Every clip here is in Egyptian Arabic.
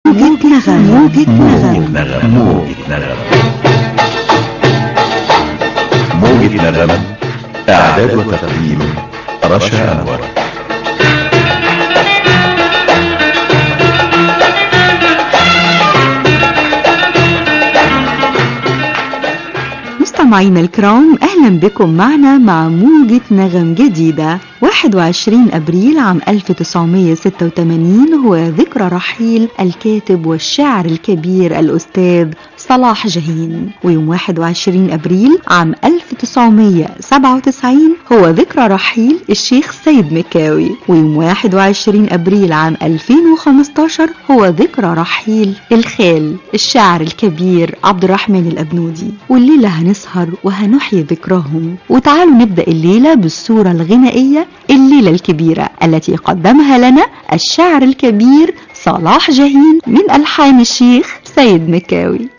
موجة نغم موجة نغم نغم موجة نغم موجة نغم إعداد وتقديم رشا أنور مستمعينا الكرام أهلا بكم معنا مع موجة نغم جديدة 21 أبريل عام 1986 هو ذكرى رحيل الكاتب والشاعر الكبير الأستاذ صلاح جاهين ويوم 21 أبريل عام 1997 هو ذكرى رحيل الشيخ سيد مكاوي ويوم 21 أبريل عام 2015 هو ذكرى رحيل الخال الشاعر الكبير عبد الرحمن الأبنودي والليلة هنسهر وهنحيي ذكراهم وتعالوا نبدأ الليلة بالصورة الغنائية الليلة الكبيرة التي قدمها لنا الشاعر الكبير صلاح جاهين من ألحان الشيخ سيد مكاوي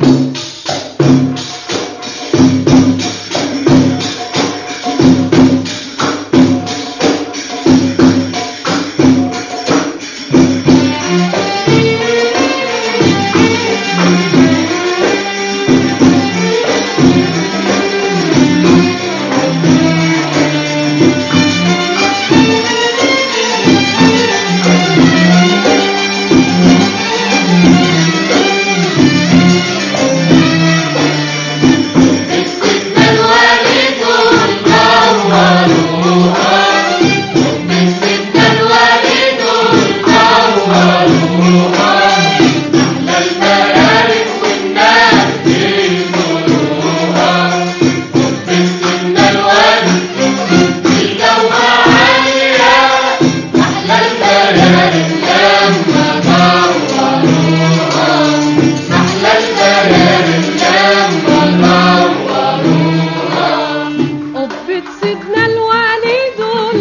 قبة سيدنا الوليد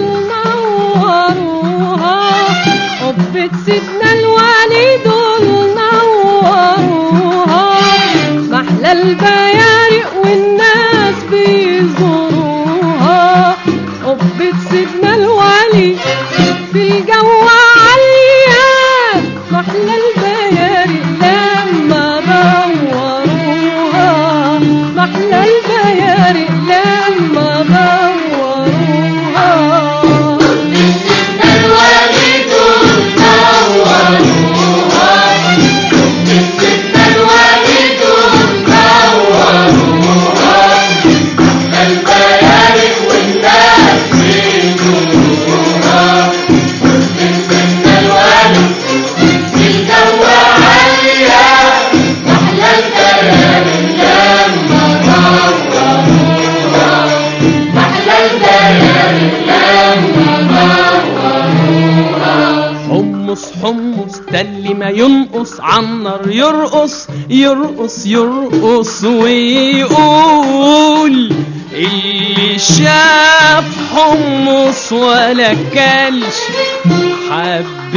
نوروها قبة سيدنا الوليد نوروها محلى البيارق والناس بيزوروها قبة سيدنا الوليد في الجو عالية محلى البيارق لما دوروها محلى البيارق لما دوروها حمص حمص ده اللي ما ينقص عالنار يرقص يرقص يرقص ويقول اللي شاف حمص ولا كلش حب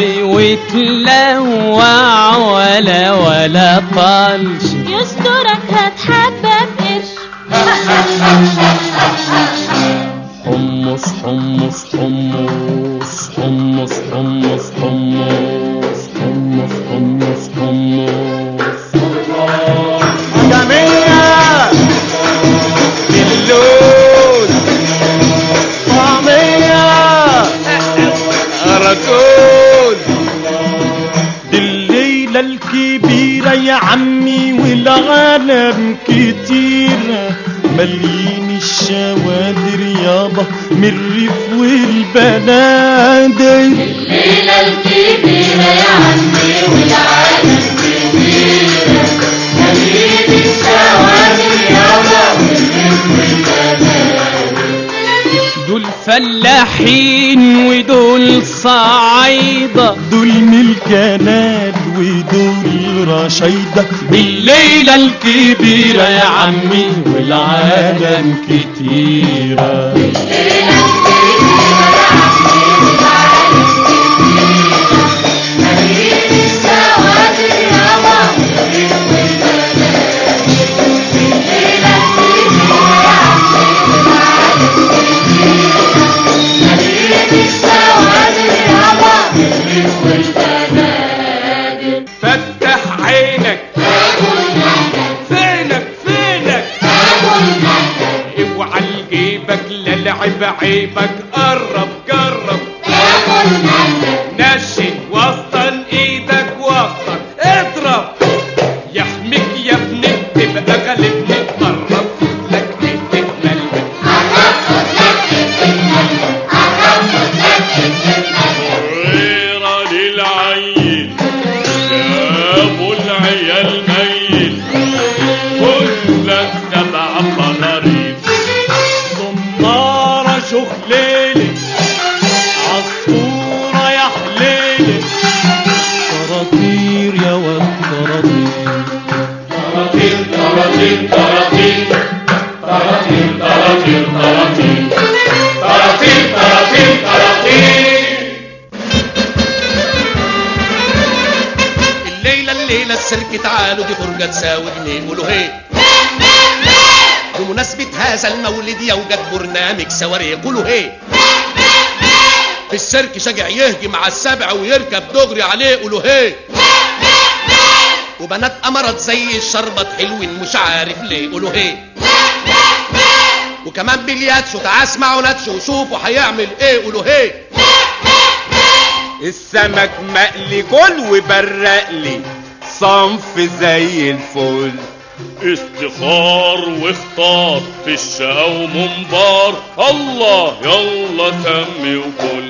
وتلوع ولا ولا طلش يسترك هتحبب قرش حمص حمص حمص حمص حمص حمص حمص حمص حمص جميع اللون طعمية رجول دي الليلة الكبيرة يا عمي والعالم كتيرة مليين الشوادر يابا من الريف والبنادق دول فلاحين ودول صعايدة دول ملكانات ودول رشايدة بالليلة الكبيرة يا عمي والعالم كتيرة فتح بعيبك قرب جرب نشن وسطن ايدك وسطن اضرب يحميك يا ابني تبقى غالبني قرب لك حته ملبن صغيرة للعيل جابوا العيال ميل كلك سبع بلاريس صنارة شخليلي عصفورة يا حليلي طراطير يا واد طراطير طراطير طراطير طراطير طراطير طراطير طراطير طراطير طراطير طراطير الليلة الليلة السيرك تعالوا دي فرجة تساوي جنيه قولوا هي بمناسبة هذا المولد يوجد برنامج سواري قولوا هي في السيرك شجع يهجم على السبع ويركب دغري عليه قولوا هي وبنات أمرت زي الشربط حلوين مش عارف ليه قولوا هي وكمان بلياتشو تعال اسمعوا ناتشو وشوفوا هيعمل ايه قولوا هي السمك مقلي كل وبرق لي صنف زي الفل استخار واختار في الشقا ومنبار الله يلا سمي وكل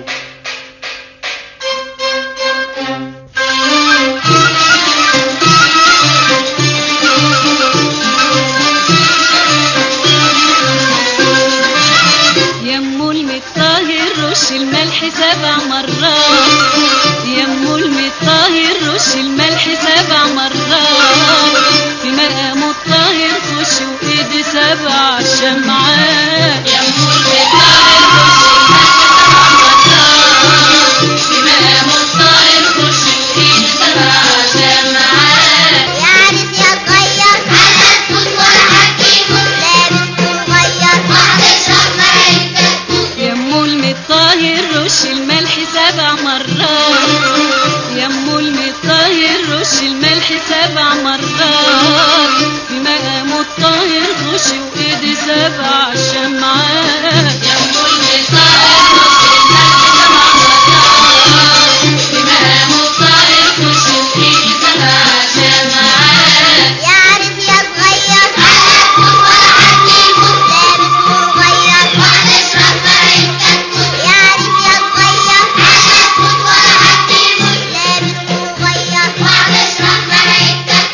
يمو المطاهر رش الملح سبع مرات يمو المطاهر رش الملح سبع مرات في مقام الطاهر خش وايدي سبع شمعات يمو المطاهر رش الملح سبع مرات في مقام الطاهر خش وايدي سبع شمعات يعرف يتغير على الفوت ولا حكيمه لابس ومغير وهتشرب معدتك يمو المطاهر رش الملح سبع مرات يمو المطاهر رش الملح سبع مرات في مقام الطاهر خش وايدي سبع شمعات يمو المطاهر رش الملح سبع مرات في مقام الطاهر خش وايدي سبع شمعات يعرف يتغير على الفوت ولا حكيمه لابس ومغير وهتشرب معدتك يعرف يتغير على الفوت ولا حكيمه لابس ومغير وهتشرب معدتك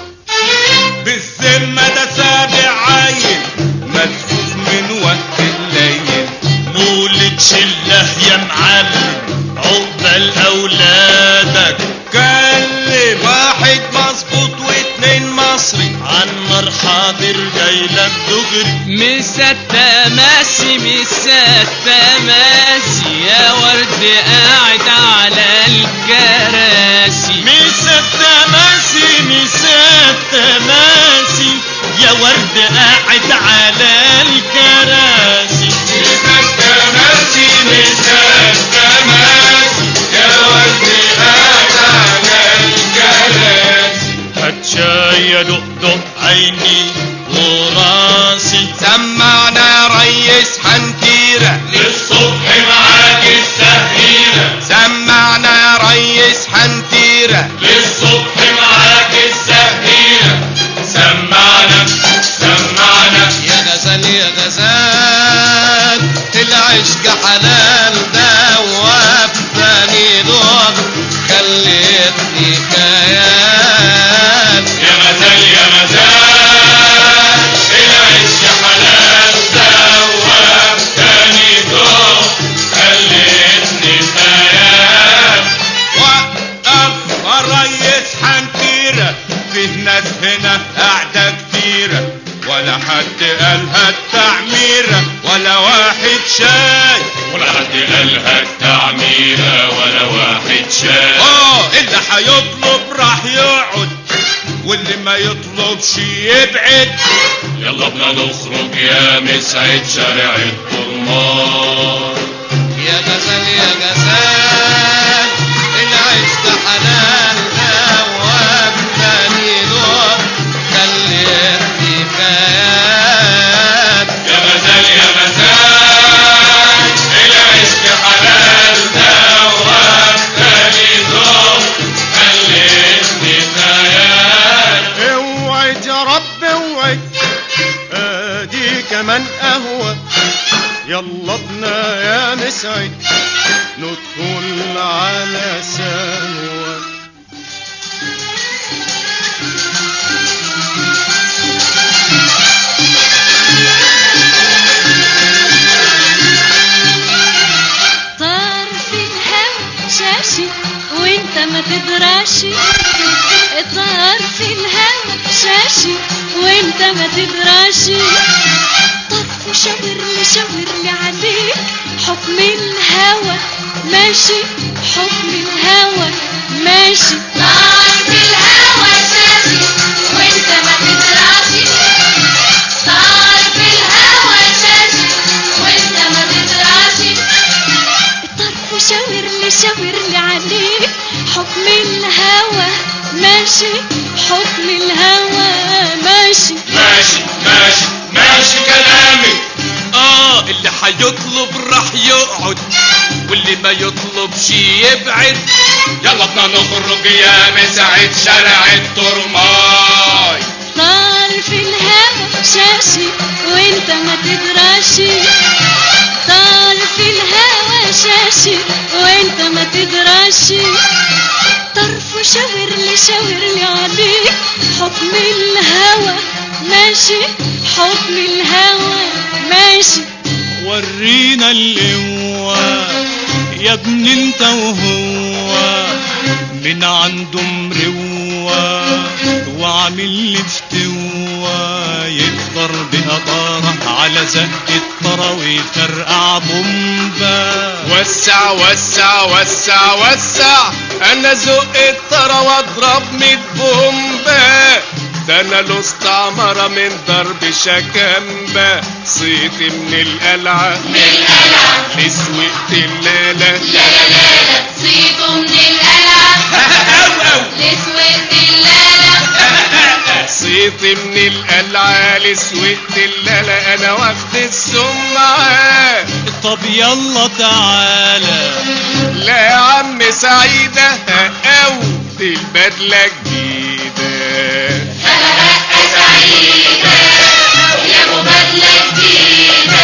بالذمة ده سابع عين مدفوف من وقت الليل مولد شله يا معلم عقبال اولادك كلم واحد مظبوط واتنين مصري عنر حاضر جايلك دغري مسات ماسي مسات ماسي يا ورد قاعد على الكراسي مسات تماسي مسات تماسي يا ورد قاعد على الكراسي مسك تماسي مسك تماسي يا ورد قاعد على الكراسي هتشاي يا دق عيني وراسي سمعنا يا ريس حنتيرة للصبح معاك السهيرة سمعنا يا ريس حنتيرة للصبح معاك السهيرة سمعنا سمعنا يا غزال يا غزال العشق حلال ده وفاني دور خليتني كيان يا غزال يا غزال العيش حلال دوام تاني دور خليتني خيال وقف الريس حنكيرة فيه ناس هنا قاعدة كتيرة ولا حد قالها التعميرة ولا واحد شاي ولا حد قالها التعميرة ولا واحد شاف اه اللي هيطلب راح يقعد واللي ما يطلبش يبعد يلا بنا نخرج يا مسعد شارع الطرمان يا غزال يا غزال العشق حلال ده وفاني دور خليتني كيان يا غزال يا غزال اوعد ادي كمان قهوة يلا بنا يا مسعد ندخل على سنوة طار في الهوا شاشي وانت ما تدراشي طار في الهوا شاشي وانت ما تدراشي طرف وشاور لي شاور لي عليك حكم الهوى ماشي حكم الهوى ماشي طار في الهوا شاشي وانت ما تدراشي طار في الهوا شاشي وانت ما تدراشي الطرف وشاور لي شاور لي عليك حكم الهوى ماشي حكم الهوى ماشي ماشي ماشي ماشي كلامي اه اللي هيطلب راح يقعد واللي ما يطلبش يبعد يلا بنا نخرج يا مساعد شارع الترماي طال في الهوى شاشي وانت ما تدراشي طال في الهوى شاشي وانت ما تدراشي طرف وشاور لي شاور لي عليك حكم الهوى ماشي حكم الهوى ماشي ورينا القوة يا ابن انت وهو من عنده مروة وعامل لي فتوة يقدر بها طارة على زهق الطرا ويفرقع بومبا وسع وسع وسع وسع انا زق الطرا واضرب ميت بومبا ده انا له استعمرة من ضرب شكامبا صيت من القلعة من القلعة لسوقت اللالة صيته من القلعة لسوة اللالة صيت من القلعة لسوقت اللالة انا واخد السمعة طب يلا تعالى لا يا عم سعيدة او دي البدلة جديدة سعيدة يا ابو بدلة جديدة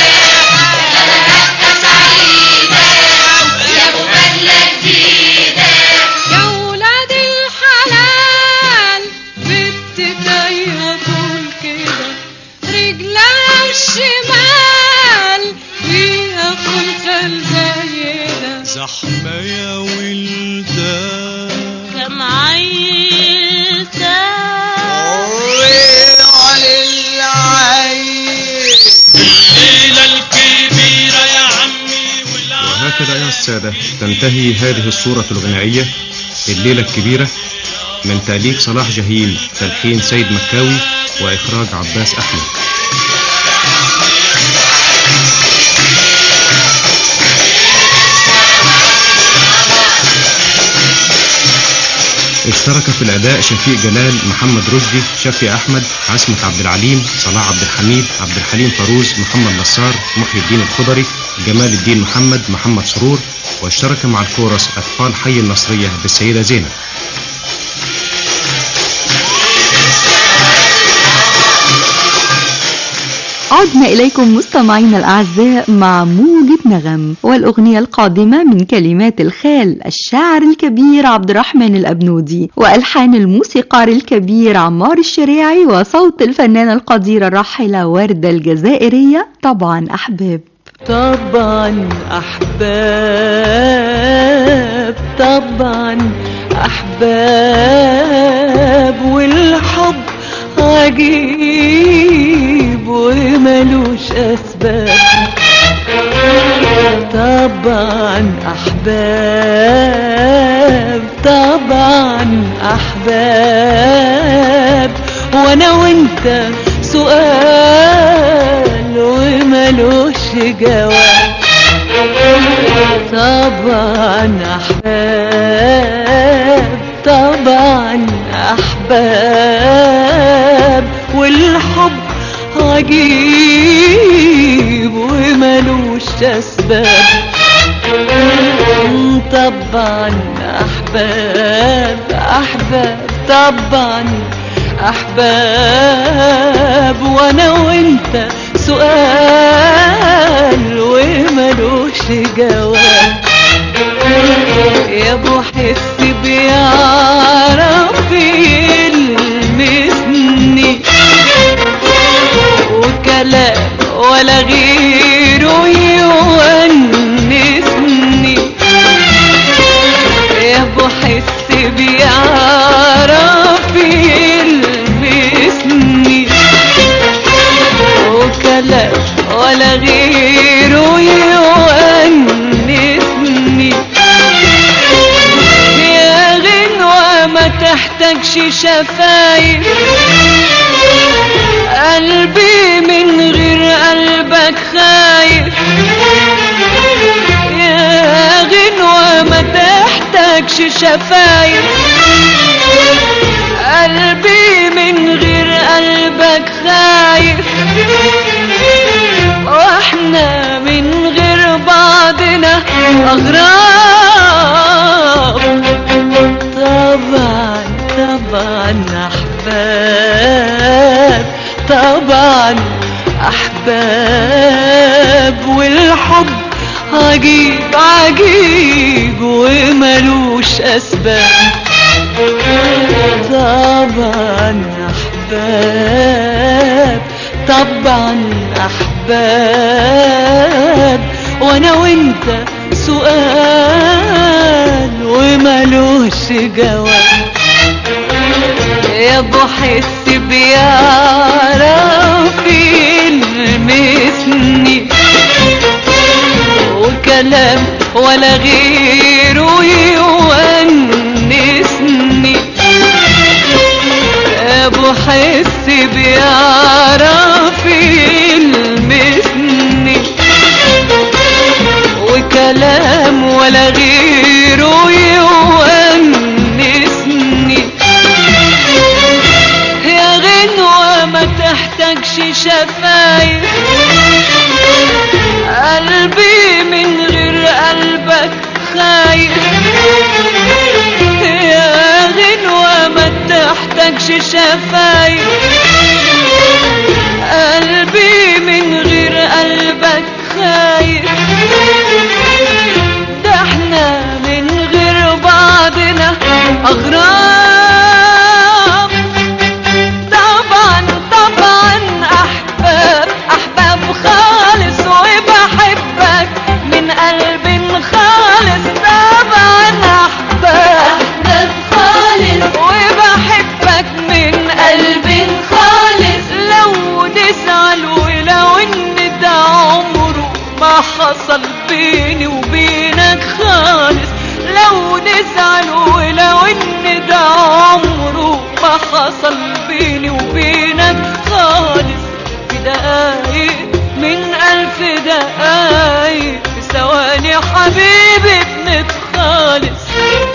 سعيدة يا ابو بدلة جديدة يا ولاد الحلال بنت تايهة طول كده رجلها الشمال فيها خلفة الزايدة زحمة يا ولدان كم عيل الليلة الكبيرة يا عمي وهكذا أيها السادة تنتهي هذه الصورة الغنائية الليلة الكبيرة من تأليف صلاح جهيل تلحين سيد مكاوي وإخراج عباس أحمد اشترك في الأداء شفيق جلال محمد رشدي شفي أحمد عصمة عبد العليم صلاح عبد الحميد عبد الحليم فاروز محمد نصار محي الدين الخضري جمال الدين محمد محمد سرور واشترك مع الكورس أطفال حي النصرية بالسيدة زينب عدنا إليكم مستمعينا الأعزاء مع موجة نغم والأغنية القادمة من كلمات الخال الشاعر الكبير عبد الرحمن الأبنودي وألحان الموسيقار الكبير عمار الشريعي وصوت الفنانة القديرة الراحلة وردة الجزائرية طبعا أحباب طبعا احباب طبعا احباب والحب عجيب وملوش اسباب طبعا احباب طبعا احباب وانا وانت سؤال وملوش جواب طبعا احباب طبعا احباب والحب عجيب وملوش اسباب طبعا احباب احباب طبعا أحباب وأنا وأنت سؤال وملوش جواب يا ابو حس بيعرف يلمسني وكلام ولا غيره يونسني يا ابو حس بيعرف يلمسني وكلام ولا غيره يونسني يا غنوة ما تحتاجش شفايف قلبي من غير قلبك خايف يا غنوة ما تحتاجش شفايف قلبي من غير قلبك خايف واحنا من غير بعضنا اغراب طبعا طبعا احباب طبعا احباب والحب عجيب عجيب وملوش اسباب طبعا احباب طبعا احباب وانا وانت سؤال وملوش جواب يا ابو حس بيعرف يلمسني وكلام ولا غيره يونسني يا ابو حس بيعرف يلمسني وكلام ولا غيره يونسني يا غنوة ما تحتاجش شفايف قلبي من غير قلبك خايف يا غنوة ما تحتاجش شفايف قلبي من غير قلبك خايف ده احنا من غير بعضنا اغراب طبعا طبعا احباب احباب خالص وبحبك من قلب خالص طبعا احباب احباب خالص وبحبك من قلب خالص لو نزعل ولو ان ده عمره ما حصل بيني وبينك خالص لو نزعل ولو ان ده عمره ما حصل بيني وبينك خالص في دقايق من ألف دقايق في ثواني حبيبي بنتخالص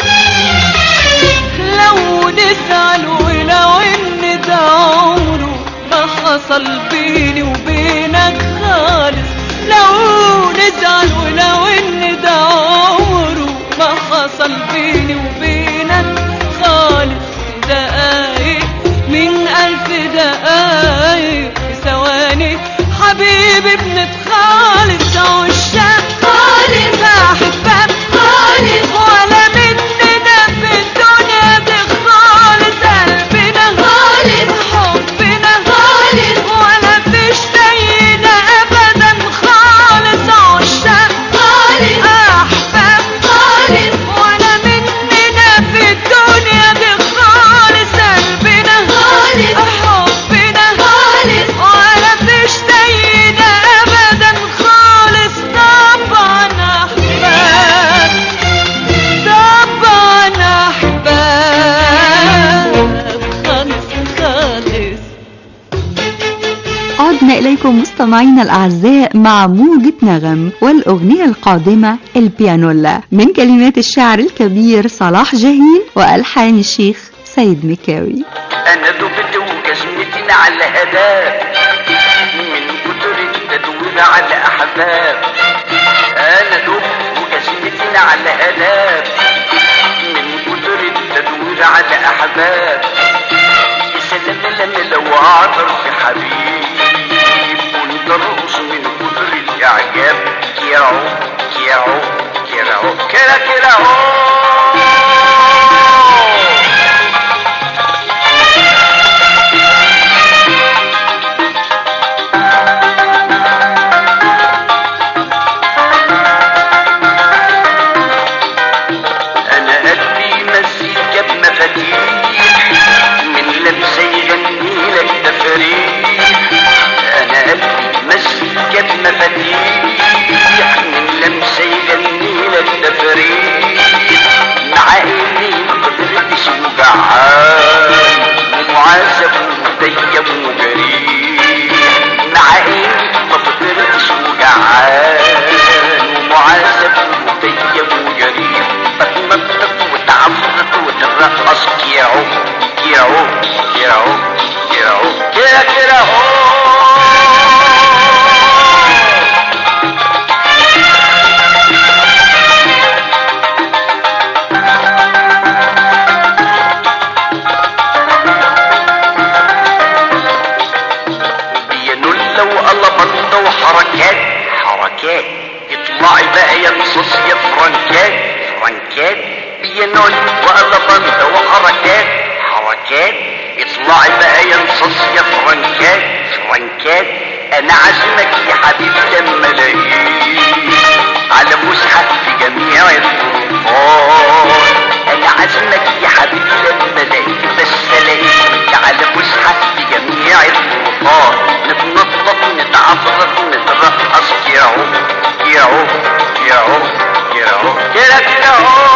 لو نزعل ولو ان ده عمره ما حصل بيني وبينك خالص لو نزعل ولو ان ده عمره ما حصل بيني وبينك خالص دقايق من ألف دقايق في ثواني حبيبي بنتخالص عشاق خالص أحباب خالص ولا مننا في الدنيا دي خالص قلبنا خالص حبنا خالص ولا فيش زينا أبدا خالص عشاق خالص أحباب خالص ولا مننا في الدنيا دي خالص قلبنا خالص حبنا خالص ولا فيش زينا أبدا خالص طبعا أحباب طبعا أحباب خالص خالص عدنا إليكم مستمعينا الأعزاء مع موجة نغم والأغنية القادمة البيانولا من كلمات الشاعر الكبير صلاح جاهين وألحان الشيخ سيد مكاوي انا دبت وكشمتنا على الهداف من كتر التدوير على احباب انا دبت وكشمتنا على الهداف من كتر التدوير على احباب يا سلام اعثر في حبيب كنت ارقص من كتر الاعجاب كيرعو كيرعو كيرعو كيرا كيرا هو انا قلبي مزيكا بمفاتيح من لمسه يغني لك تفريح انا قلبي مزيكا بمفاتيح من لمسه يغني لك تفريح مع اني ما قدرتش وجعان ومعذب ومتيم وجريح مع اني ما قدرتش وجعان ومعذب ومتيم وجريح بتنطط وتعفرط وترقص كيعو كيعو كيعو كيعو كيرا كيرا هو بينولة وقلبنطة وحركات حركات اطلعي بقى يا نصوص يا فرنكات فرنكات بينول وقلبنطة وحركات حركات اطلعي بقى يا نصوص يا فرنكات فرنكات انا عازمك يا حبيبي لما الاقيك على فسحة في جميع الطرقات انا عازمك يا حبيبي لما الاقيك بس الاقيك على فسحة في جميع الطرقات نتنطط نتعفرط نترقص كيرعو كيرعو كيرعو كيرعو كيرا كيرعو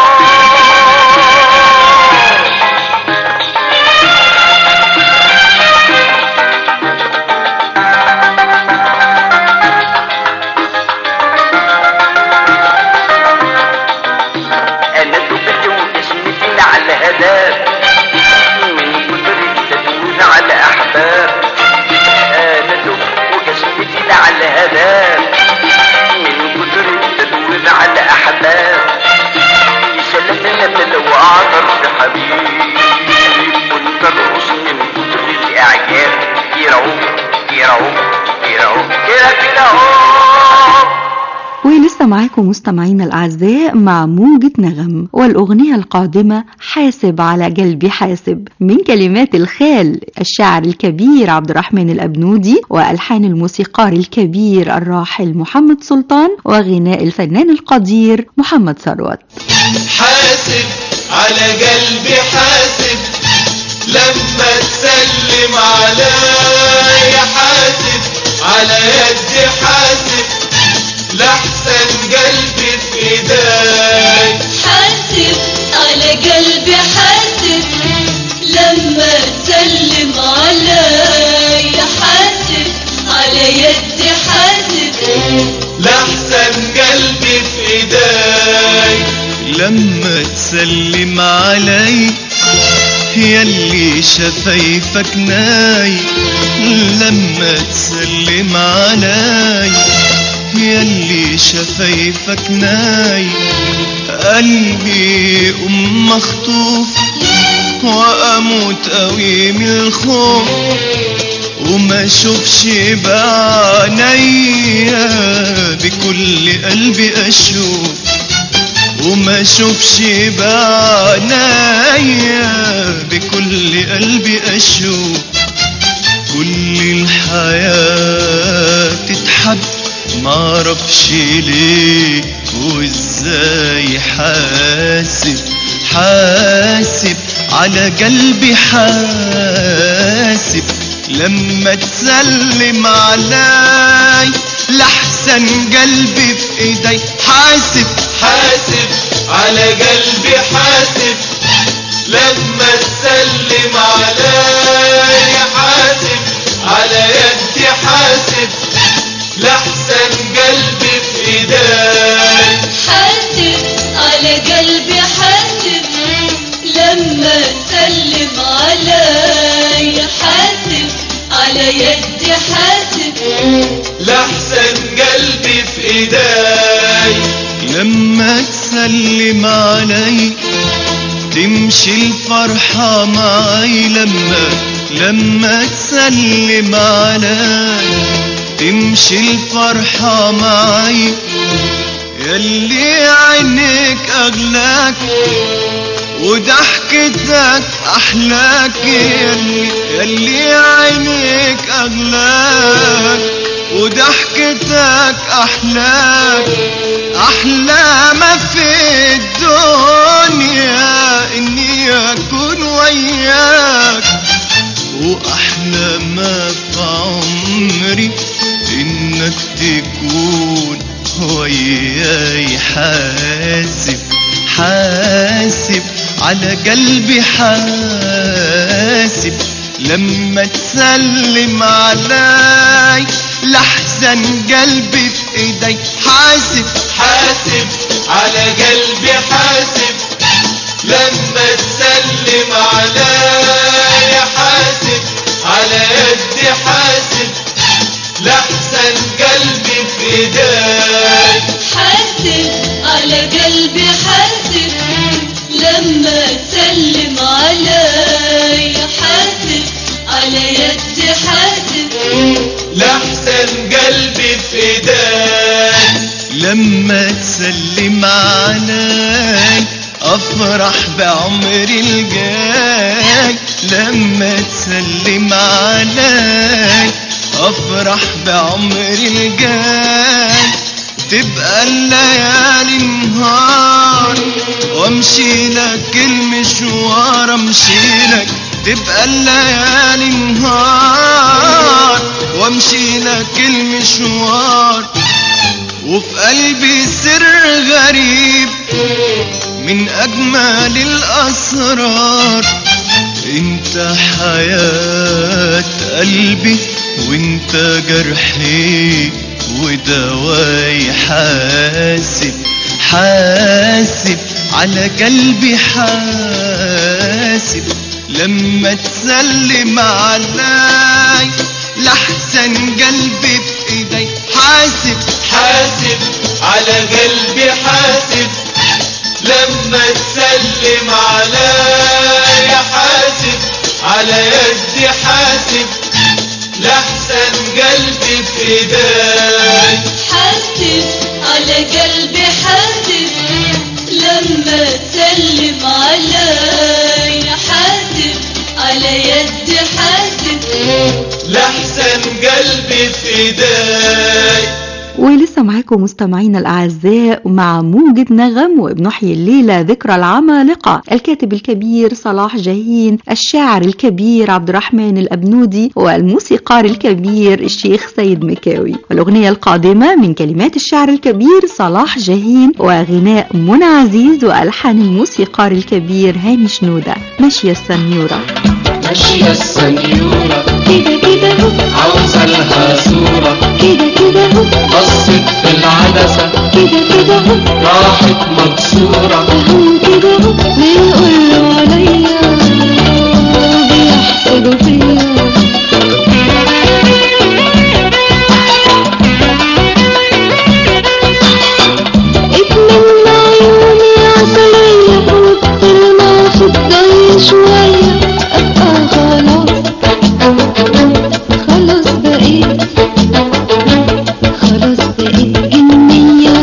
انا دبت وجسمتي على هداف من كتر التدوين على احباب انا دبت وجسمتي على هداف من كتر التدوين على احباب يا سلام لما لو اعثر في حبيب كنت ارقص من كتر الاعجاب كيرعو كيرعو كيرعو كيرا كيرا هو ولسه معاكم مستمعينا الأعزاء مع موجة نغم والأغنية القادمة حاسب على قلبي حاسب من كلمات الخال الشاعر الكبير عبد الرحمن الأبنودي وألحان الموسيقار الكبير الراحل محمد سلطان وغناء الفنان القدير محمد ثروت حاسب على قلبي حاسب لما تسلم عليا حاسب على يدي حاسب لحسن قلبي في ايداي حاسب على قلبي حاسب لما تسلم علي حاسب على يدي حاسب لحسن قلبي في ايداي لما تسلم علي يلي شفايفك ناي لما تسلم علي يلي شفايفك ناي قلبي أم مخطوف وأموت قوي من الخوف وما اشوفش بعينيا بكل قلبي اشوف وما اشوفش بعينيا بكل قلبي اشوف كل الحياة تتحب معرفش ليه وازاي حاسب حاسب على قلبي حاسب لما تسلم علي لحسن قلبي في ايدي حاسب حاسب على قلبي حاسب لما تسلم علي حاسب على يدي حاسب لحسن قلبي في ايدي حاسب على قلبي حاسب لما تسلم علي حاسب على يدي حاسب لحسن قلبي في ايدي لما تسلم علي تمشي الفرحة معي لما لما تسلم علي تمشي الفرحة معي يلي عينك أغلاك وضحكتك أحلاك يلي يلي عينك أغلاك وضحكتك أحلاك أحلى ما في الدنيا إني أكون وياك وأحلى ما في عمري إنك تكون وياي حاسب حاسب على قلبي حاسب لما تسلم علي لحزن قلبي في ايدي حاسب حاسب على قلبي حاسب لما تسلم علي حاسب على يدي حاسب لحسن قلبي في ايدي حاسب على قلبي حاسب لما تسلم علي حاسب على يدي حاسب لحسن قلبي في ايدي لما تسلم علي افرح بعمري الجاي لما تسلم علي افرح بعمري الجاي تبقى الليالي نهار وامشي لك المشوار امشي لك تبقى الليالي نهار وامشي لك المشوار وفي قلبي سر غريب من اجمل الاسرار انت حياة قلبي وانت جرحي ودواي حاسب حاسب على قلبي حاسب لما تسلم علي لحسن قلبي في ايدي حاسب حاسب على قلبي حاسب لما تسلم علي حاسب على يدي حاسب لحسن قلبي في ايدي حاسب على قلبي حاسب لما تسلم علي حاسب على يدي حاسب لحسن قلبي في ايدي ولسه معاكم مستمعينا الأعزاء مع موجة نغم وبنحيي الليلة ذكرى العمالقة الكاتب الكبير صلاح جاهين الشاعر الكبير عبد الرحمن الأبنودي والموسيقار الكبير الشيخ سيد مكاوي والأغنية القادمة من كلمات الشاعر الكبير صلاح جاهين وغناء منى عزيز وألحان الموسيقار الكبير هاني شنودة ماشية السنيورة ماشية السنيورة كده كده هو عاوزة لها صورة كده كده هو بصت في العدسة كده كده هو راحت مكسورة هو كده هو بيقولوا عليا بيحسدوا فيا اتمنى عيوني عسلية وبكلمة في الضي شوية ابقى خلاص خلاص بقيت خلاص بقيت جنية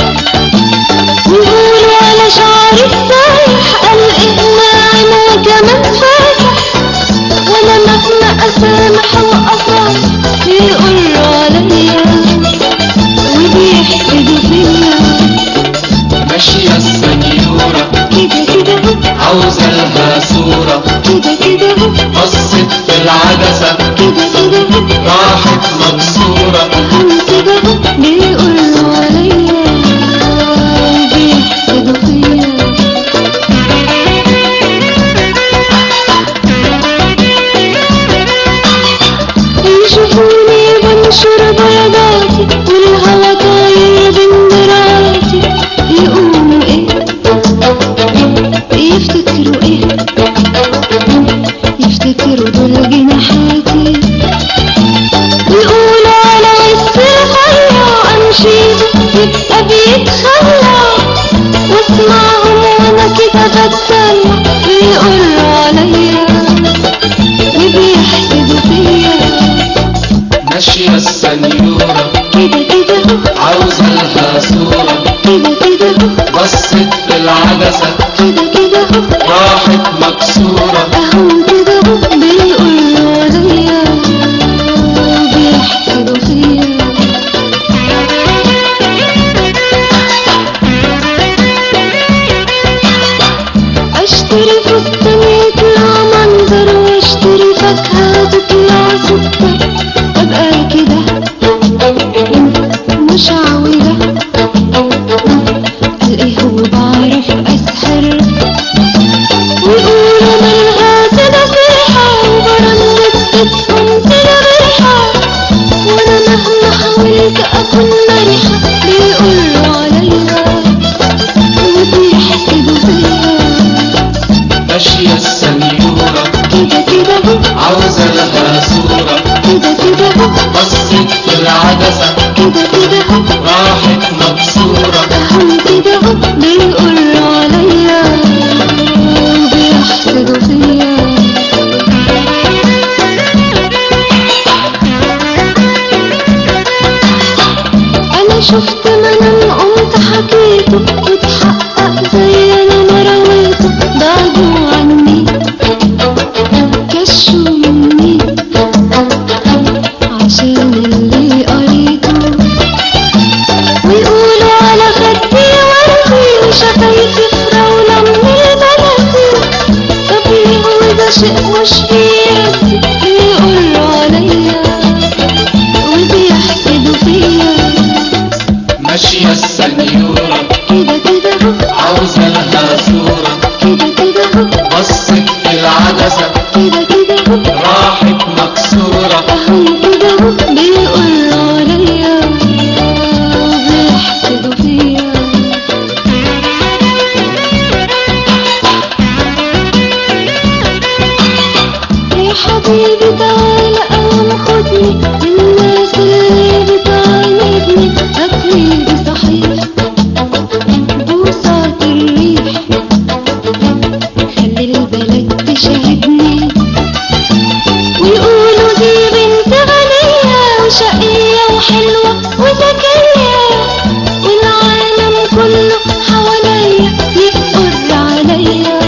ويقولوا على شعري السايح الإقناع أنا كمان فاتح وأنا مهما أسامح وأصالح يقولوا عليا وبيحسدوا فيا ماشية السنيورة كده كده هو عاوزة لها صورة كده كده هو بصت في العدسة كده كده هو راحت مكسورة هو كده هو بيقولوا عليا وبيحسدوا فيا يشوفوني بنشر بيضاتي والهوا طاير بين دراعاتي يقولوا ايه يفتكروا ايه يفتكروا دول جناحاتي ويقولوا على وسط الخيا امشي يبقى بيتخلى واسمعهم وانا كده بتسلى ويقولوا فاكهة تطلع سكر أبقى كده مش عاودة قال ايه هو بعرف أسحر ويقولوا مالها تنفيحة وبرنت بتكون تنبيحة وانا مهما حاولت اكون مرحة بيقولوا عليا وبيحسدوا فيا ماشية السنيورة كده كده هو عاوزة لها صورة كده كده هو بصت في العدسة كده كده هو راحت مبسورة هم كده هو بيقولوا عليا وبيحسدوا فيا انا شفت منام قمت حكيته واتحقق زي انا ما رويته بعدوا عني كشوا مني عشان اللي قريته ويقولوا على خدي وردي وشفايفي فراولة من المناديل طب ليه هو ده شيء مش بيدي بيقولوا عليا وبيحسدوا فيا ماشية السنيورة كده كده هو عاوزة لها صورة كده كده هو بصت في العدسة كده كده هو راحت مكسورة هم كده هو بيقولوا عليا وبيحسدوا فيا يا حبيبي تعالى قوم خدني من الناس اللي بتعاندني هتلاقي صحيح بوسات الريح خلي البلد تشاهدني ويقولوا دي بنت غنية وشقية وحلوة وذكية والعالم كله حواليا يقر عليا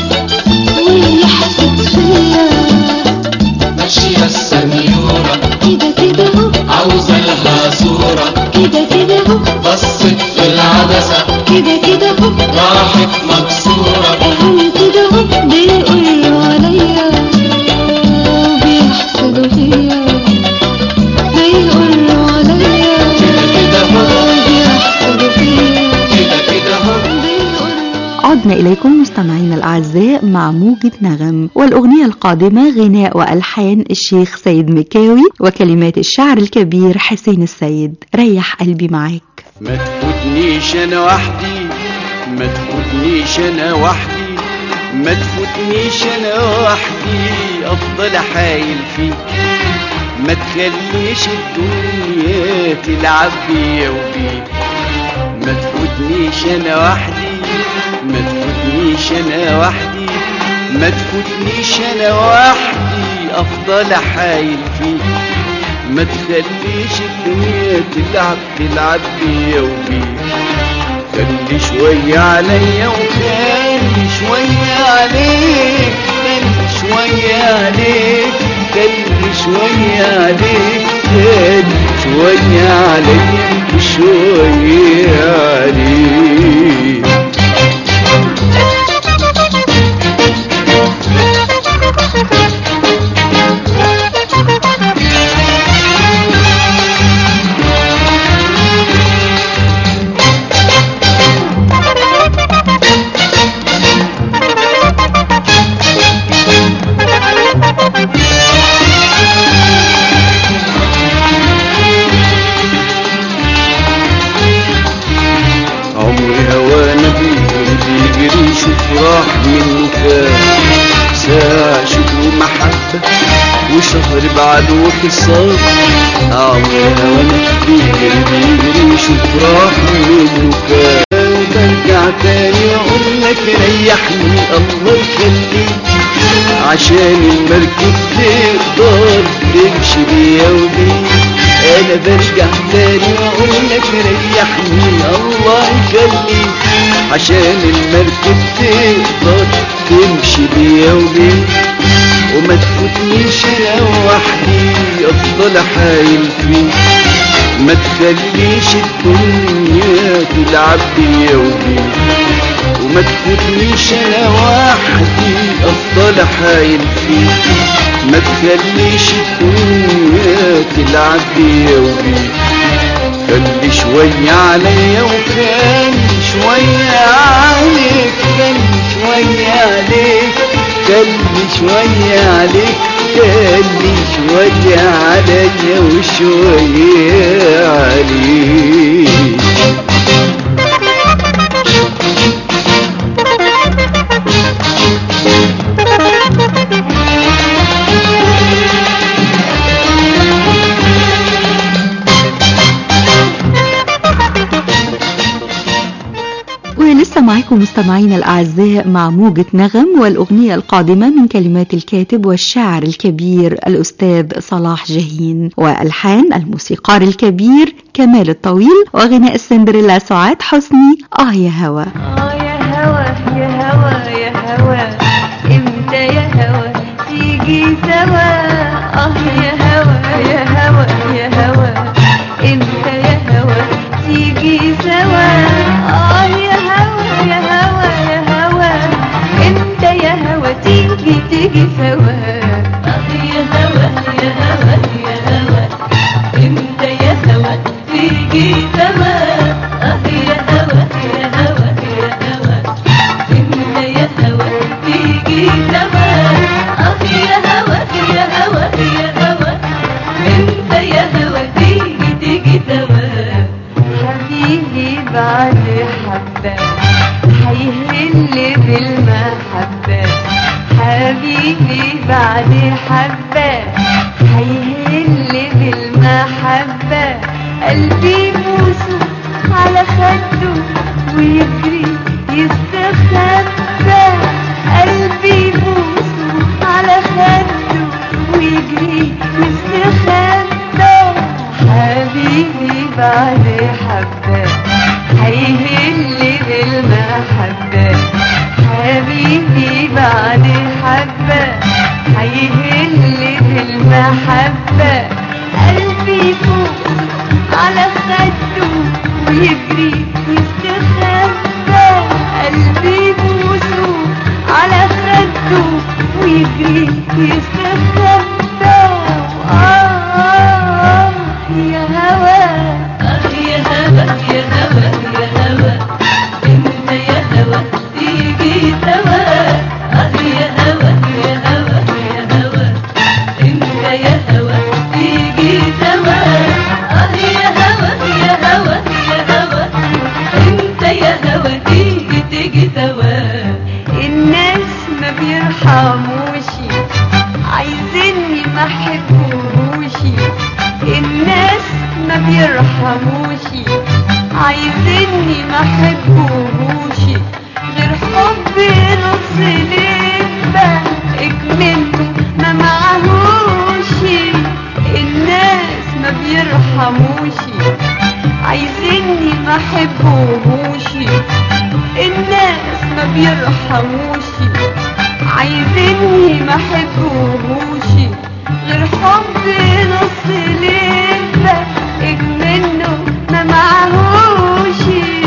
ويحسد فيا ماشية السنيورة كده كده هو عاوزة لها صورة كده كده هو بصت في العدسة كده كده هو راحت مكسورة هم كده هو بيقولوا عليا وبيحسدوا فيا بيقولوا عليا كده هو وبيحسدوا فيا كده كده هو بيقولوا عدنا إليكم مستمعينا الأعزاء مع موجة نغم والأغنية القادمة غناء وألحان الشيخ سيد مكاوي وكلمات الشاعر الكبير حسين السيد ريح قلبي معاك ما تفوتنيش انا وحدي ما تفوتنيش انا وحدي ما تفوتنيش انا وحدي افضل حايل فيك ما تخليش الدنيا تلعب بيا وبيك ما تفوتنيش انا وحدي ما تفوتنيش انا وحدي ما تفوتنيش انا وحدي افضل حايل فيك ما تخليش الدنيا تلعب تلعب بيا وبيك خلي شوية عليا وخلي شوية عليك خلي شوية عليك خلي شوية عليك خلي شوية عليا وشوية عليك عمري هوانا بيجري بيجري شوف راح منه كام ساعة شكر ومحبة وشهر بعد وخصام عمري هوانا بيجري بيجري شوف راح منه كام برجع تاني اقول لك ريحني الله يخليك عشان المركب تقدر تمشي بيا وبيك انا برجع تاني واقول لك ريحني الله يخليك عشان المركب تقدر تمشي بيا وبيك وما تفوتنيش انا وحدي افضل حايل فيك ما تخليش الدنيا تلعب بيا وبيك وما تفوتنيش انا وحدي افضل حايل فيك ما خلي شكوية تلعب بيا وبيك خلي شوية عليا وخلي شوية عليك خلي شوية عليك خلي شوية عليك خلي شوية عليا وشوية عليك ولسه معاكم مستمعينا الأعزاء مع موجة نغم والأغنية القادمة من كلمات الكاتب والشاعر الكبير الأستاذ صلاح جاهين وألحان الموسيقار الكبير كمال الطويل وغناء السندريلا سعاد حسني آه يا هوا آه يا هوا يا هوا يا هوا امتى يا هوا تيجي سوا اه يا هوا يا هوا يا هوا امتى يا هوا تيجي سوا اه يا هوا يا هوا يا هوا امتى يا هوا تيجي تيجي سوا اه يا هوا يا هوا يا هوا امتى يا هوا تيجي سوا اه يا هوا يا هوا يا هوا امتى يا هوا تيجي سوا اه يا هوا يا هوا يا هوا امتى يا هوا تيجي تيجي سوا حبيبي بعد حبة هيهل بالمحبة حبيبي بعد حبة هيهل بالمحبة قلبي موسو على خده ويجري يستخبى قلبي بوسه على خده ويجري يستخبى حبيبي بعد حبة هيهل بالمحبة حبيبي بعد حبة هيهل بالمحبة قلبي فوق على خده ويجري يستخبى قلبي بوسه على خده ويجري يستخبى آه يا هوا آه يا هوا يا هوا يا هوا انت يا هوا تيجي سوا آه يا هوا يا هوا يا هوا انت يا هوا تيجي سوا آه يا هوا يا هوا يا هوا انت يا هوا تيجي تيجي سوا الناس ما بيرحموش عايزيني ما احبوش الناس ما بيرحموش عايزيني ما احبوش غير حب نص لبة اكمله ما معهوش الناس ما بيرحموش عايزيني ما احبوش الناس ما بيرحموش عايزيني ما احبوش غير حب نص لبة اجمله ما معهوش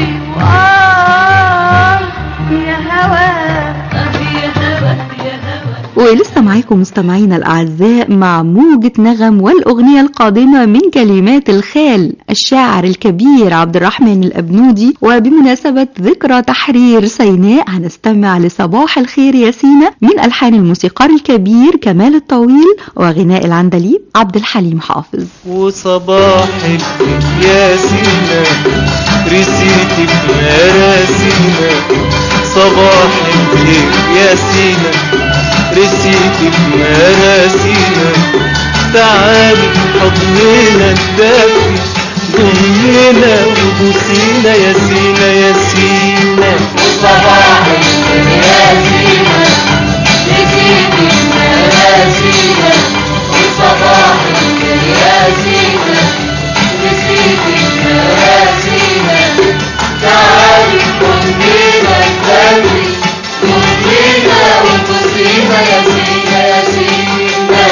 وآه يا هوا آه يا هوا يا هوا ولسه معاكم مستمعينا الأعزاء مع موجة نغم والأغنية القادمة من كلمات الخال الشاعر الكبير عبد الرحمن الأبنودي وبمناسبة ذكرى تحرير سيناء هنستمع لصباح الخير يا سينا من ألحان الموسيقار الكبير كمال الطويل وغناء العندليب عبد الحليم حافظ وصباح الخير يا سينا رسيتي بمراسينا صباح الخير يا سينا رسيتي بمراسينا تعالي حضننا الدافي ضمنا وبوسينا يا سينا يا سينا وصباح الخير يا سينا رسيتي بمراسينا وصباح الخير يا سينا رسيتي بمراسينا تعالي كلنا نسلي كلنا وبوسينا يا سينا يا سينا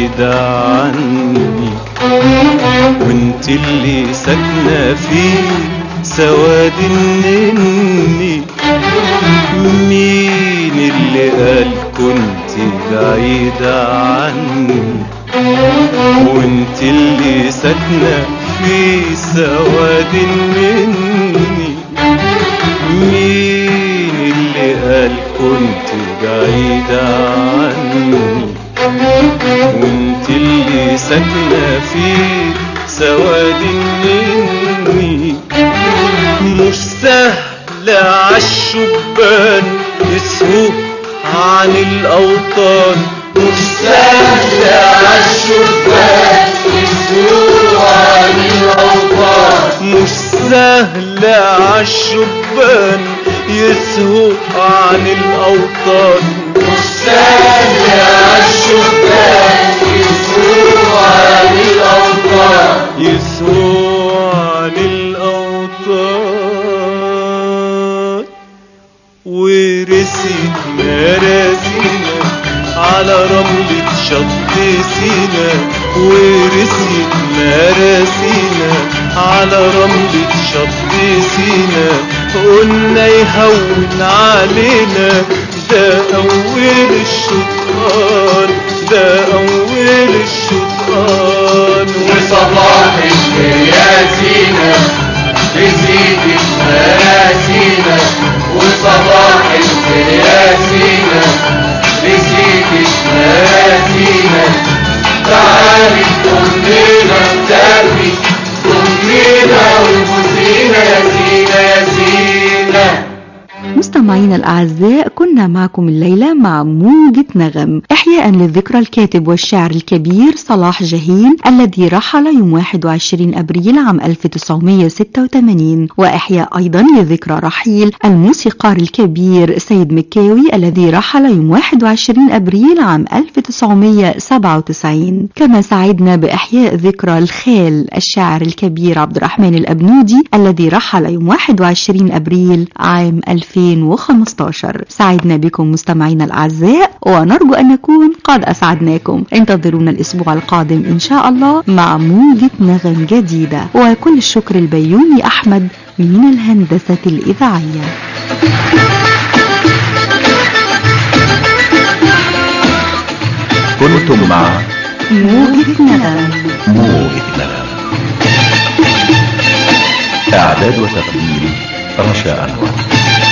بعيدة عني وانت اللي ساكنة في سواد النني مين اللي قال كنت بعيدة عني وانت اللي ساكنة في سواد مني مين اللي قال كنت بعيدة عني وانت اللي ساكنة في سواد مني مش سهل عالشبان يسهو عن الأوطان مش سهل عالشبان يسهو عن الأوطان مش سهل عالشبان يسهو عن الأوطان مش سهل عالشبان يسهو عن الأوطان يسهو عن الأوطان ورثت مراسينا على رملة شط سينا ورثت مراسينا على رملة شط سينا قلنا يهون علينا ده أول الشيطان ده أول الشيطان وصباح الكرياتينا بزيد مراسينا وصباح الكرياتينا بزيد مراسينا تعالي كلنا نتابي كلنا وبوسينا يا سينا يا سينا مستمعينا الأعزاء كنا معكم الليلة مع موجة نغم إحياء للذكرى الكاتب والشاعر الكبير صلاح جاهين الذي رحل يوم 21 أبريل عام 1986 وإحياء أيضا لذكرى رحيل الموسيقار الكبير سيد مكاوي الذي رحل يوم 21 أبريل عام 1997 كما سعدنا بإحياء ذكرى الخال الشاعر الكبير عبد الرحمن الأبنودي الذي رحل يوم 21 أبريل عام 2015 سعدنا بكم مستمعينا الأعزاء ونرجو أن نكون قد أسعدناكم انتظرونا الأسبوع القادم إن شاء الله مع موجة نغم جديدة وكل الشكر البيومي أحمد من الهندسة الإذاعية كنتم مع موجة نغم موجة نغم إعداد وتقديم رشا أنور